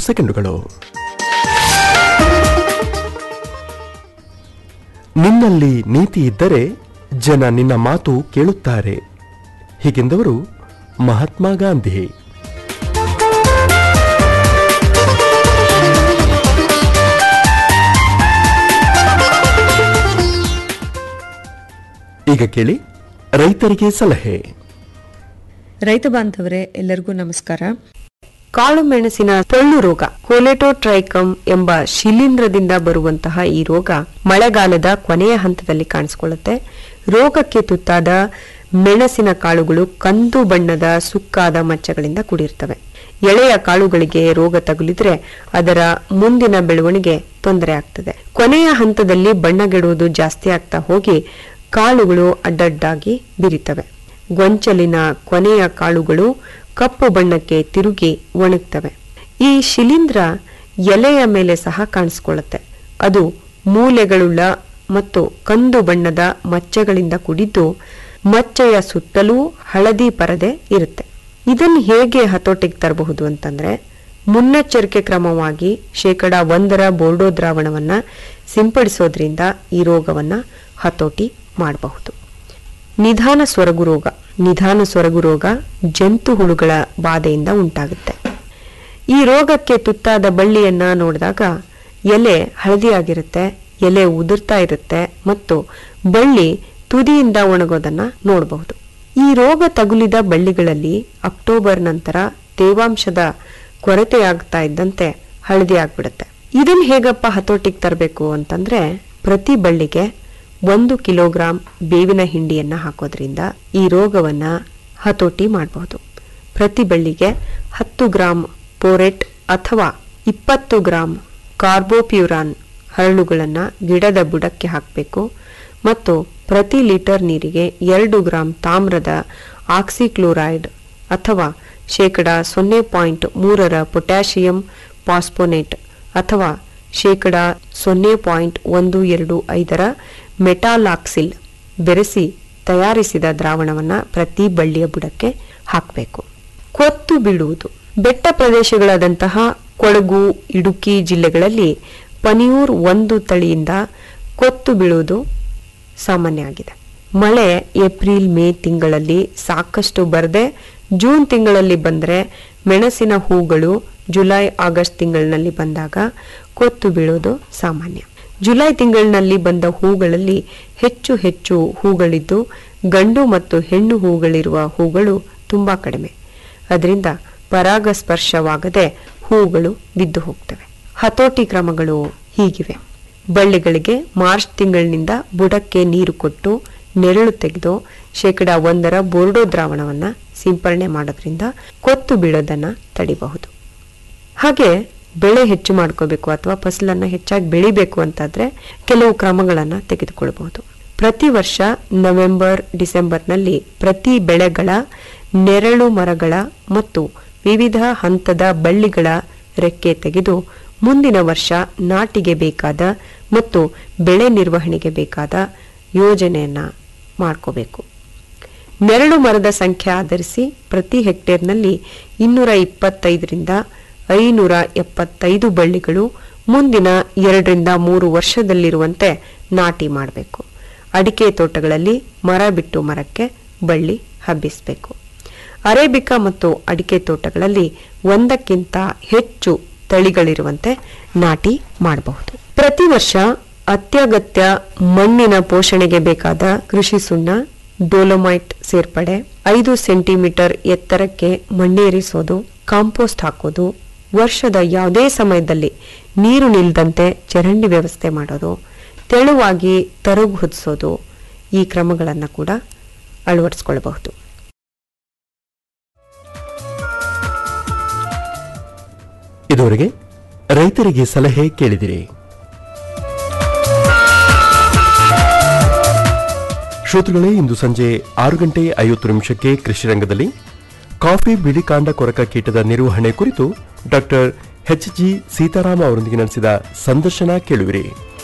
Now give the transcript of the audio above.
ಸೆಕೆಂಡುಗಳು ನಿನ್ನಲ್ಲಿ ನೀತಿ ಇದ್ದರೆ ಜನ ನಿನ್ನ ಮಾತು ಕೇಳುತ್ತಾರೆ ಹೀಗೆಂದವರು ಮಹಾತ್ಮ ಗಾಂಧಿ ಈಗ ಕೇಳಿ ರೈತರಿಗೆ ಸಲಹೆ ರೈತ ಬಾಂಧವರೇ ಎಲ್ಲರಿಗೂ ನಮಸ್ಕಾರ ಕಾಳು ಮೆಣಸಿನ ಟೊಳ್ಳು ರೋಗ ಕೊಲೆಟೋಟ್ರೈಕಮ್ ಎಂಬ ಶಿಲೀಂಧ್ರದಿಂದ ಬರುವಂತಹ ಈ ರೋಗ ಮಳೆಗಾಲದ ಕೊನೆಯ ಹಂತದಲ್ಲಿ ಕಾಣಿಸಿಕೊಳ್ಳುತ್ತೆ ರೋಗಕ್ಕೆ ತುತ್ತಾದ ಮೆಣಸಿನ ಕಾಳುಗಳು ಕಂದು ಬಣ್ಣದ ಸುಕ್ಕಾದ ಮಚ್ಚಗಳಿಂದ ಕೂಡಿರ್ತವೆ ಎಳೆಯ ಕಾಳುಗಳಿಗೆ ರೋಗ ತಗುಲಿದ್ರೆ ಅದರ ಮುಂದಿನ ಬೆಳವಣಿಗೆ ತೊಂದರೆ ಆಗ್ತದೆ ಕೊನೆಯ ಹಂತದಲ್ಲಿ ಬಣ್ಣಗೆಡುವುದು ಜಾಸ್ತಿ ಆಗ್ತಾ ಹೋಗಿ ಕಾಳುಗಳು ಅಡ್ಡಡ್ಡಾಗಿ ಬಿರಿತವೆ ಗೊಂಚಲಿನ ಕೊನೆಯ ಕಾಳುಗಳು ಕಪ್ಪು ಬಣ್ಣಕ್ಕೆ ತಿರುಗಿ ಒಣಗ್ತವೆ ಈ ಶಿಲೀಂಧ್ರ ಎಲೆಯ ಮೇಲೆ ಸಹ ಕಾಣಿಸ್ಕೊಳ್ಳುತ್ತೆ ಅದು ಮೂಲೆಗಳುಳ್ಳ ಮತ್ತು ಕಂದು ಬಣ್ಣದ ಮಚ್ಚೆಗಳಿಂದ ಕೂಡಿದ್ದು ಮಚ್ಚೆಯ ಸುತ್ತಲೂ ಹಳದಿ ಪರದೆ ಇರುತ್ತೆ ಇದನ್ನು ಹೇಗೆ ಹತೋಟಿಗೆ ತರಬಹುದು ಅಂತಂದ್ರೆ ಮುನ್ನೆಚ್ಚರಿಕೆ ಕ್ರಮವಾಗಿ ಶೇಕಡ ಒಂದರ ಬೋರ್ಡೋ ದ್ರಾವಣವನ್ನ ಸಿಂಪಡಿಸೋದ್ರಿಂದ ಈ ರೋಗವನ್ನ ಹತೋಟಿ ಮಾಡಬಹುದು ನಿಧಾನ ಸೊರಗು ರೋಗ ನಿಧಾನ ಸೊರಗು ರೋಗ ಜಂತು ಹುಳುಗಳ ಬಾಧೆಯಿಂದ ಉಂಟಾಗುತ್ತೆ ಈ ರೋಗಕ್ಕೆ ತುತ್ತಾದ ಬಳ್ಳಿಯನ್ನ ನೋಡಿದಾಗ ಎಲೆ ಹಳದಿಯಾಗಿರುತ್ತೆ ಎಲೆ ಉದುರ್ತಾ ಇರುತ್ತೆ ಮತ್ತು ಬಳ್ಳಿ ತುದಿಯಿಂದ ಒಣಗೋದನ್ನ ನೋಡಬಹುದು ಈ ರೋಗ ತಗುಲಿದ ಬಳ್ಳಿಗಳಲ್ಲಿ ಅಕ್ಟೋಬರ್ ನಂತರ ತೇವಾಂಶದ ಕೊರತೆಯಾಗ್ತಾ ಇದ್ದಂತೆ ಹಳದಿ ಆಗ್ಬಿಡುತ್ತೆ ಇದನ್ನ ಹೇಗಪ್ಪ ಹತೋಟಿಗೆ ತರಬೇಕು ಅಂತಂದ್ರೆ ಪ್ರತಿ ಬಳ್ಳಿಗೆ ಒಂದು ಕಿಲೋಗ್ರಾಂ ಬೇವಿನ ಹಿಂಡಿಯನ್ನ ಹಾಕೋದ್ರಿಂದ ಈ ರೋಗವನ್ನ ಹತೋಟಿ ಮಾಡಬಹುದು ಪ್ರತಿ ಬಳ್ಳಿಗೆ ಹತ್ತು ಗ್ರಾಂ ಪೋರೆಟ್ ಅಥವಾ ಇಪ್ಪತ್ತು ಗ್ರಾಂ ಕಾರ್ಬೋಪ್ಯೂರಾನ್ ಹರಳುಗಳನ್ನ ಗಿಡದ ಬುಡಕ್ಕೆ ಹಾಕಬೇಕು ಮತ್ತು ಪ್ರತಿ ಲೀಟರ್ ನೀರಿಗೆ ಎರಡು ಗ್ರಾಂ ತಾಮ್ರದ ಆಕ್ಸಿಕ್ಲೋರೈಡ್ ಅಥವಾ ಶೇಕಡ ಸೊನ್ನೆ ಪಾಯಿಂಟ್ ಮೂರರ ಪೊಟ್ಯಾಷಿಯಂ ಪಾಸ್ಪೋನೇಟ್ ಅಥವಾ ಶೇಕಡ ಸೊನ್ನೆ ಪಾಯಿಂಟ್ ಒಂದು ಎರಡು ಐದರ ಮೆಟಾಲಾಕ್ಸಿಲ್ ಬೆರೆಸಿ ತಯಾರಿಸಿದ ದ್ರಾವಣವನ್ನ ಪ್ರತಿ ಬಳ್ಳಿಯ ಬುಡಕ್ಕೆ ಹಾಕಬೇಕು ಕೊತ್ತು ಬೀಳುವುದು ಬೆಟ್ಟ ಪ್ರದೇಶಗಳಾದಂತಹ ಕೊಡಗು ಇಡುಕಿ ಜಿಲ್ಲೆಗಳಲ್ಲಿ ಪನಿಯೂರ್ ಒಂದು ತಳಿಯಿಂದ ಕೊತ್ತು ಬೀಳುವುದು ಸಾಮಾನ್ಯ ಆಗಿದೆ ಮಳೆ ಏಪ್ರಿಲ್ ಮೇ ತಿಂಗಳಲ್ಲಿ ಸಾಕಷ್ಟು ಬರದೆ ಜೂನ್ ತಿಂಗಳಲ್ಲಿ ಬಂದರೆ ಮೆಣಸಿನ ಹೂಗಳು ಜುಲೈ ಆಗಸ್ಟ್ ತಿಂಗಳಿನಲ್ಲಿ ಬಂದಾಗ ಕೊತ್ತು ಬೀಳೋದು ಸಾಮಾನ್ಯ ಜುಲೈ ತಿಂಗಳಿನಲ್ಲಿ ಬಂದ ಹೂಗಳಲ್ಲಿ ಹೆಚ್ಚು ಹೆಚ್ಚು ಹೂಗಳಿದ್ದು ಗಂಡು ಮತ್ತು ಹೆಣ್ಣು ಹೂಗಳಿರುವ ಹೂಗಳು ತುಂಬಾ ಕಡಿಮೆ ಅದರಿಂದ ಪರಾಗಸ್ಪರ್ಶವಾಗದೆ ಹೂಗಳು ಬಿದ್ದು ಹೋಗ್ತವೆ ಹತೋಟಿ ಕ್ರಮಗಳು ಹೀಗಿವೆ ಬಳ್ಳಿಗಳಿಗೆ ಮಾರ್ಚ್ ತಿಂಗಳಿನಿಂದ ಬುಡಕ್ಕೆ ನೀರು ಕೊಟ್ಟು ನೆರಳು ತೆಗೆದು ಶೇಕಡ ಒಂದರ ಬೋರ್ಡೋ ದ್ರಾವಣವನ್ನ ಸಿಂಪರಣೆ ಮಾಡೋದ್ರಿಂದ ಕೊತ್ತು ಬೀಳೋದನ್ನ ತಡಿಬಹುದು ಹಾಗೆ ಬೆಳೆ ಹೆಚ್ಚು ಮಾಡ್ಕೋಬೇಕು ಅಥವಾ ಫಸಲನ್ನ ಹೆಚ್ಚಾಗಿ ಬೆಳಿಬೇಕು ಅಂತಾದ್ರೆ ಕೆಲವು ಕ್ರಮಗಳನ್ನ ತೆಗೆದುಕೊಳ್ಬಹುದು ಪ್ರತಿ ವರ್ಷ ನವೆಂಬರ್ ಡಿಸೆಂಬರ್ನಲ್ಲಿ ಪ್ರತಿ ಬೆಳೆಗಳ ನೆರಳು ಮರಗಳ ಮತ್ತು ವಿವಿಧ ಹಂತದ ಬಳ್ಳಿಗಳ ರೆಕ್ಕೆ ತೆಗೆದು ಮುಂದಿನ ವರ್ಷ ನಾಟಿಗೆ ಬೇಕಾದ ಮತ್ತು ಬೆಳೆ ನಿರ್ವಹಣೆಗೆ ಬೇಕಾದ ಯೋಜನೆಯನ್ನ ಮಾಡ್ಕೋಬೇಕು ನೆರಳು ಮರದ ಸಂಖ್ಯೆ ಆಧರಿಸಿ ಪ್ರತಿ ಹೆಕ್ಟೇರ್ನಲ್ಲಿ ಇನ್ನೂರ ಇಪ್ಪತ್ತೈದರಿಂದ ಐನೂರ ಎಪ್ಪತ್ತೈದು ಬಳ್ಳಿಗಳು ಮುಂದಿನ ಎರಡರಿಂದ ಮೂರು ವರ್ಷದಲ್ಲಿರುವಂತೆ ನಾಟಿ ಮಾಡಬೇಕು ಅಡಿಕೆ ತೋಟಗಳಲ್ಲಿ ಮರ ಬಿಟ್ಟು ಮರಕ್ಕೆ ಬಳ್ಳಿ ಹಬ್ಬಿಸಬೇಕು ಅರೇಬಿಕಾ ಮತ್ತು ಅಡಿಕೆ ತೋಟಗಳಲ್ಲಿ ಒಂದಕ್ಕಿಂತ ಹೆಚ್ಚು ತಳಿಗಳಿರುವಂತೆ ನಾಟಿ ಮಾಡಬಹುದು ಪ್ರತಿ ವರ್ಷ ಅತ್ಯಗತ್ಯ ಮಣ್ಣಿನ ಪೋಷಣೆಗೆ ಬೇಕಾದ ಕೃಷಿ ಸುಣ್ಣ ಡೋಲೋಮೈಟ್ ಸೇರ್ಪಡೆ ಐದು ಸೆಂಟಿಮೀಟರ್ ಎತ್ತರಕ್ಕೆ ಮಣ್ಣೇರಿಸೋದು ಕಾಂಪೋಸ್ಟ್ ಹಾಕೋದು ವರ್ಷದ ಯಾವುದೇ ಸಮಯದಲ್ಲಿ ನೀರು ನಿಲ್ದಂತೆ ಚರಂಡಿ ವ್ಯವಸ್ಥೆ ಮಾಡೋದು ತೆಳುವಾಗಿ ತರಗು ಹೊದಿಸೋದು ಈ ಕ್ರಮಗಳನ್ನು ಕೂಡ ಅಳವಡಿಸಿಕೊಳ್ಳಬಹುದು ಇದುವರೆಗೆ ರೈತರಿಗೆ ಸಲಹೆ ಕೇಳಿದಿರಿ ಶ್ರೋತೃಗಳೇ ಇಂದು ಸಂಜೆ ಆರು ಗಂಟೆ ಐವತ್ತು ನಿಮಿಷಕ್ಕೆ ಕೃಷಿ ರಂಗದಲ್ಲಿ ಕಾಫಿ ಬಿಳಿಕಾಂಡ ಕೊರಕ ಕೀಟದ ನಿರ್ವಹಣೆ ಕುರಿತು ಡಾಕ್ಟರ್ ಎಚ್ ಜಿ ಸೀತಾರಾಮ ಅವರೊಂದಿಗೆ ನಡೆಸಿದ ಸಂದರ್ಶನ ಕೇಳುವಿರಿ